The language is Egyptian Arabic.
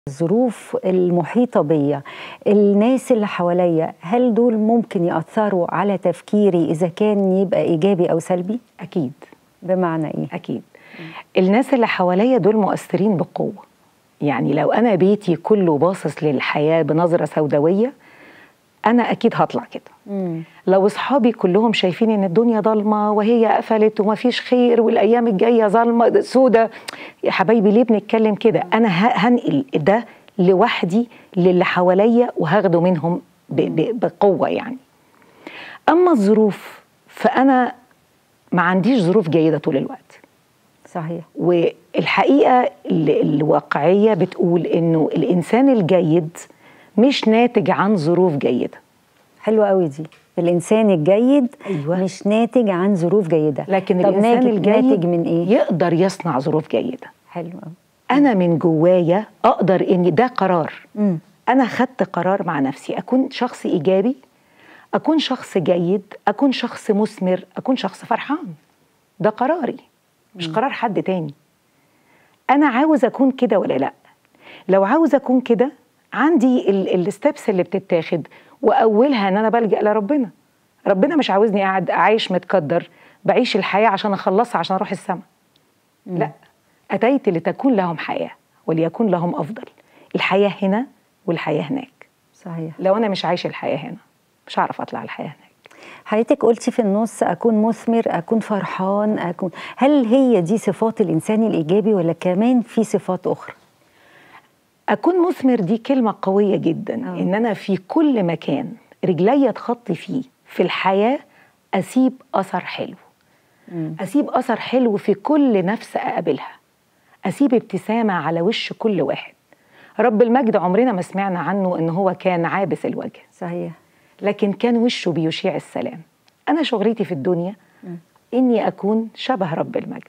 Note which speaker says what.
Speaker 1: الظروف المحيطة بيا الناس اللي حواليا هل دول ممكن يأثروا على تفكيري إذا كان يبقى إيجابي أو سلبي؟
Speaker 2: اكيد
Speaker 1: بمعنى إيه؟
Speaker 2: اكيد الناس اللي حواليا دول مؤثرين بقوه يعني لو انا بيتي كله باصص للحياه بنظره سوداويه انا اكيد هطلع كده
Speaker 1: مم.
Speaker 2: لو اصحابي كلهم شايفين ان الدنيا ضلمه وهي قفلت ومفيش خير والايام الجايه ظلمه سودة يا حبايبي ليه بنتكلم كده انا ه- هنقل ده لوحدي للي حواليا وهاخده منهم ب- ب- بقوه يعني اما الظروف فانا ما عنديش ظروف جيده طول الوقت
Speaker 1: صحيح
Speaker 2: والحقيقه ال- الواقعيه بتقول انه الانسان الجيد مش ناتج عن ظروف جيده
Speaker 1: حلوة قوي دي الإنسان الجيد
Speaker 2: أيوة.
Speaker 1: مش ناتج عن ظروف جيدة
Speaker 2: لكن
Speaker 1: طب
Speaker 2: الانسان
Speaker 1: ناتج,
Speaker 2: الجيد
Speaker 1: ناتج من إيه؟
Speaker 2: يقدر يصنع ظروف جيده
Speaker 1: حلو قوي
Speaker 2: انا من جوايا اقدر ان ده قرار
Speaker 1: مم.
Speaker 2: انا خدت قرار مع نفسي اكون شخص ايجابي اكون شخص جيد اكون شخص مثمر اكون شخص فرحان ده قراري مش قرار حد تاني انا عاوز اكون كده ولا لا لو عاوز اكون كده عندي الستبس اللي بتتاخد واولها ان انا بلجا لربنا ربنا مش عاوزني قاعد عايش متكدر بعيش الحياه عشان اخلصها عشان اروح السماء لا أتيت لتكون لهم حياة وليكون لهم أفضل الحياة هنا والحياة هناك
Speaker 1: صحيح
Speaker 2: لو أنا مش عايش الحياة هنا مش هعرف أطلع الحياة هناك
Speaker 1: حضرتك قلتي في النص أكون مثمر أكون فرحان أكون هل هي دي صفات الإنسان الإيجابي ولا كمان في صفات أخرى؟
Speaker 2: أكون مثمر دي كلمة قوية جدا
Speaker 1: آه.
Speaker 2: إن أنا في كل مكان رجلي تخطي فيه في الحياة أسيب أثر حلو
Speaker 1: مم.
Speaker 2: أسيب أثر حلو في كل نفس أقابلها أسيب ابتسامة على وش كل واحد رب المجد عمرنا ما سمعنا عنه إن هو كان عابس الوجه
Speaker 1: صحيح
Speaker 2: لكن كان وشه بيشيع السلام أنا شغلتي في الدنيا إني أكون شبه رب المجد